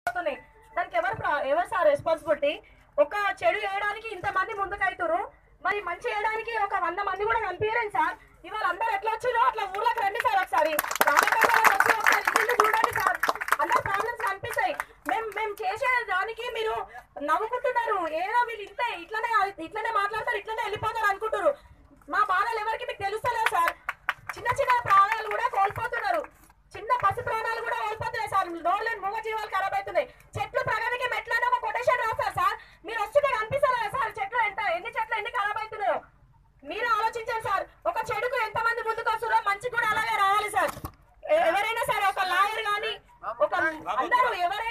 వస్తున్నాయి దానికి ఎవరు ప్ర- ఎవరు సార్ రెస్పాన్సిబిలిటీ ఒక చెడు చేయడానికి ఇంతమంది ముందుకు అవుతారు మరి మంచి చేయడానికి ఒక వంద మంది కూడా కనిపించలేదు సార్ ఇవాళ అందరు ఎట్లా వచ్చిరో అట్లా ఊర్లోకి రండి సార్ ఒకసారి రామకృష్ణారావు వచ్చి ఒకసారి ఇల్లు చూడండి సార్ అందరు ప్రాబ్లమ్స్ కనిపిస్తాయి మేము మేము చేసే దానికి మీరు నవ్వుకుంటున్నారు ఏదో వీళ్ళు ఇంతే ఇట్లనే ఇట్లనే మాట్లాడతారు ఇట్లనే వెళ్ళిపోతారు అనుకుంటారు మా బాధలు ఎవరికి మీకు తెలుస్తలేదు సార్ చిన్న చిన్న ప్రాణాలు కూడా కోల్పోతున్నారు చిన్న పసి ప్రాణాలు కూడా కోల్పోతున్నాయి సార్ రోడ్లు మూగ జీవాలు ఖరాబ్ అవుతున్నాయి చెట్లు ప్రగతికి మెట్లని ఒక కొటేషన్ రాస్తారు సార్ మీరు వస్తుంటే కనిపిస్తారు కదా సార్ చెట్లు ఎంత ఎన్ని చెట్లు ఎన్ని ఖరాబ్ అవుతున్నాయో మీరు ఆలోచించండి సార్ ఒక చెడుకు ఎంత మంది ముందుకు వస్తున్నారో మంచి కూడా అలాగే రావాలి సార్ ఎ- ఎవరైనా సరే ఒక లాయర్ కానీ ఒక అందరూ ఎవరైనా